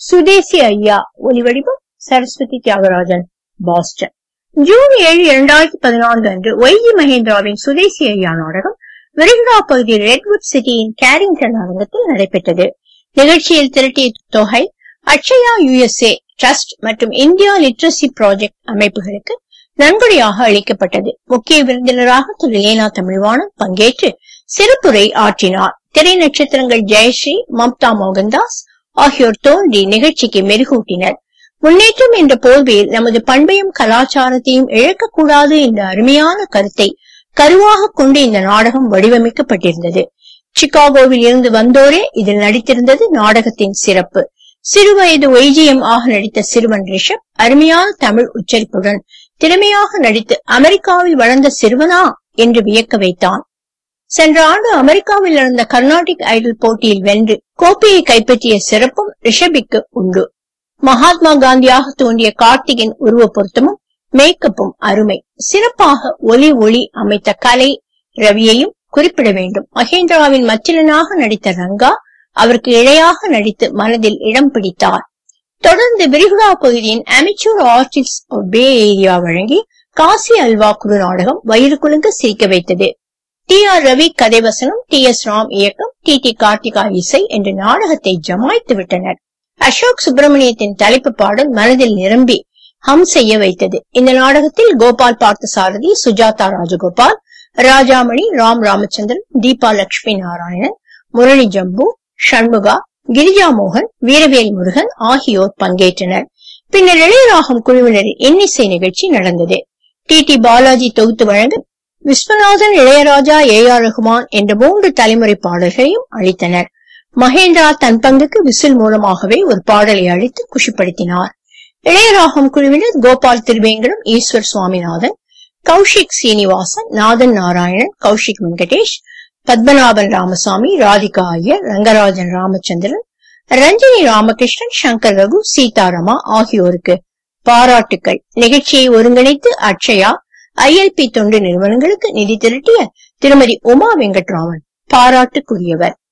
சுதேசி ஐயா ஒலிவடிவம் Saraswati Thiagarajan Boston June ஏழு இரண்டாயிரத்தி பதினான்கு அன்று ஒய்ஜி மகேந்திராவின் சுதேசி ஐயா நாடகம் விரிகுடா பகுதியில் ரெட்வுட் சிட்டியின் கேரிங்டன் அரங்கத்தில் நடைபெற்றது நிகழ்ச்சியில் திரட்டிய தொகை அக்ஷயா யுஎஸ்ஏ ட்ரஸ்ட் மற்றும் இந்தியா லிட்ரஸி ப்ராஜெக்ட் அமைப்புகளுக்கு நன்கொடையாக அளிக்கப்பட்டது முக்கிய விருந்தினராக திரு லேனா தமிழ்வாணன் பங்கேற்று சிறப்புரை ஆற்றினார் திரை நட்சத்திரங்கள் ஜெயஸ்ரீ மம்தா மோகன்தாஸ் ஆகியோர் தோன்றி நிகழ்ச்சிக்கு மெருகூட்டினர் முன்னேற்றம் என்ற போர்வையில் நமது பண்பையும் கலாச்சாரத்தையும் இழக்கக்கூடாது என்ற அருமையான கருத்தை கருவாக கொண்டு இந்த நாடகம் வடிவமைக்கப்பட்டிருந்தது சிகாகோவில் இருந்து வந்தோரே இதில் நடித்திருந்தது நாடகத்தின் சிறப்பு சிறுவயது ஒய்ஜியம் ஆக நடித்த சிறுவன் ரிஷப் அருமையான தமிழ் உச்சரிப்புடன் திறமையாக நடித்து அமெரிக்காவில் வளர்ந்த சிறுவனா என்று வியக்க வைத்தான் சென்ற ஆண்டு அமெரிக்காவில் நடந்த கர்நாடிக் ஐடல் போட்டியில் வென்று கோப்பையை கைப்பற்றிய சிறப்பும் ரிஷபிக்கு உண்டு மகாத்மா காந்தியாக தோன்றிய கார்த்திகின் உருவ பொருத்தமும் மேக்கப்பும் அருமை சிறப்பாக ஒலி ஒளி அமைத்த கலை ரவியையும் குறிப்பிட வேண்டும் மகேந்திராவின் மச்சிலனாக நடித்த ரங்கா அவருக்கு இழையாக நடித்து மனதில் இடம் பிடித்தார் தொடர்ந்து விரிகுடா பகுதியின் அமெச்சூர் ஆர்டிஸ்ட் பே ஏரியா வழங்கி காசி அல்வா குழு நாடகம் வயிறு குலுங்க சிரிக்க வைத்தது டி ஆர் ரவி கதைவசனம் டி எஸ் ராம் இயக்கம் டி டி கார்த்திகா இசை என்ற நாடகத்தை ஜமாய்த்து விட்டனர் அசோக் சுப்பிரமணியத்தின் தலைப்பு பாடல் மனதில் நிரம்பி ஹம் செய்ய வைத்தது இந்த நாடகத்தில் கோபால் பார்த்தசாரதி சுஜாதா ராஜகோபால் ராஜாமணி ராம் ராமச்சந்திரன் தீபா லட்சுமி நாராயணன் முரளி ஜம்பு ஷண்முகா கிரிஜா மோகன் வீரவேல் முருகன் ஆகியோர் பங்கேற்றனர் பின்னர் இளையராகம் குழுவினரின் இன்னிசை நிகழ்ச்சி நடந்தது டி டி பாலாஜி தொகுத்து வழங்க விஸ்வநாதன் இளையராஜா ஏ ஆர் ரகுமான் என்ற மூன்று தலைமுறை பாடல்களையும் அளித்தனர் மகேந்திரா தன் பங்குக்கு விசில் மூலமாகவே ஒரு பாடலை அளித்து குஷிப்படுத்தினார் இளையராகம் குழுவினர் கோபால் திருவேங்கடம் ஈஸ்வர் சுவாமிநாதன் கௌஷிக் சீனிவாசன் நாதன் நாராயணன் கௌஷிக் வெங்கடேஷ் பத்மநாபன் ராமசாமி ராதிகா ஐயர் ரங்கராஜன் ராமச்சந்திரன் ரஞ்சினி ராமகிருஷ்ணன் சங்கர் ரகு சீதாராமா ஆகியோருக்கு பாராட்டுக்கள் நிகழ்ச்சியை ஒருங்கிணைத்து அக்ஷயா ஐஎல்பி தொண்டு நிறுவனங்களுக்கு நிதி திரட்டிய திருமதி உமா வெங்கட்ராமன் பாராட்டுக்குரியவர்